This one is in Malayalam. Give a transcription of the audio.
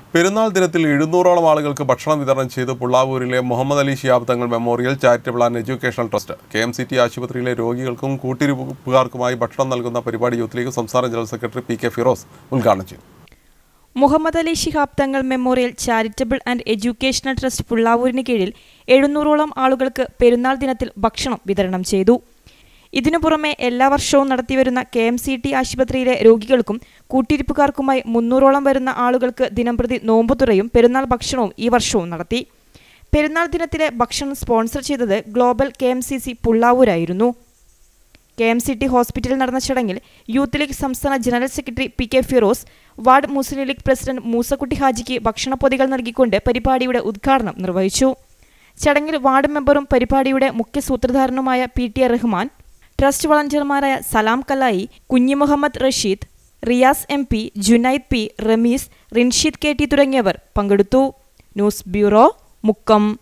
പെരുന്നാൾ ദിനത്തിൽ എഴുന്നൂറോളം ആളുകൾക്ക് ഭക്ഷണം വിതരണം ചെയ്ത് പുള്ളാവൂരിലെ Muhammad Ali Shihab Thangal memorial charitable and educational trust K M C T ആശുപത്രിയിലെ രോഗികൾക്കും കൂട്ടിരിപ്പുകാർക്കുമായി ഭക്ഷണം നൽകുന്ന പരിപാടി യൂത്ത് ലീഗ് സംസ്ഥാന general secretary P K Firos ഉദ്ഘാടനം ചെയ്തു Muhammad Ali Shihab Thangal memorial charitable and educational trust പുള്ളാവൂരിന് കീഴിൽ എഴുന്നൂറോളം ആളുകൾക്ക് പെരുന്നാൾ ദിനത്തിൽ ഭക്ഷണം വിതരണം ചെയ്തു ഇതിനു പുറമെ എല്ലാ വർഷവും നടത്തിവരുന്ന കെ എം സി ടി ആശുപത്രിയിലെ രോഗികൾക്കും കൂട്ടിരിപ്പുകാർക്കുമായി മുന്നൂറോളം വരുന്ന ആളുകൾക്ക് ദിനംപ്രതി നോമ്പുതുറയും പെരുന്നാൾ ഭക്ഷണവും ഈ വർഷവും നടത്തി പെരുന്നാൾ ദിനത്തിലെ ഭക്ഷണം സ്പോൺസർ ചെയ്തത് global K M C C പുള്ളാവൂരായിരുന്നു കെ എം സി ടി ഹോസ്പിറ്റലിൽ നടന്ന ചടങ്ങിൽ യൂത്ത് ലീഗ് സംസ്ഥാന general secretary P K Firos ward Muslim league president Moosakutty ഹാജിക്ക് ഭക്ഷണപ്പൊതികൾ നൽകിക്കൊണ്ട് പരിപാടിയുടെ ഉദ്ഘാടനം നിർവഹിച്ചു ചടങ്ങിൽ വാർഡ് മെമ്പറും പരിപാടിയുടെ മുഖ്യ സൂത്രധാരനുമായ P T A Rahman trust വളണ്ടിയർമാരായ Salam Kalayi Kunhi Muhammad Rasheed Riyas M P Junaid P Rameez Rinsheed K T തുടങ്ങിയവർ പങ്കെടുത്തു ന്യൂസ് ബ്യൂറോ മുക്കം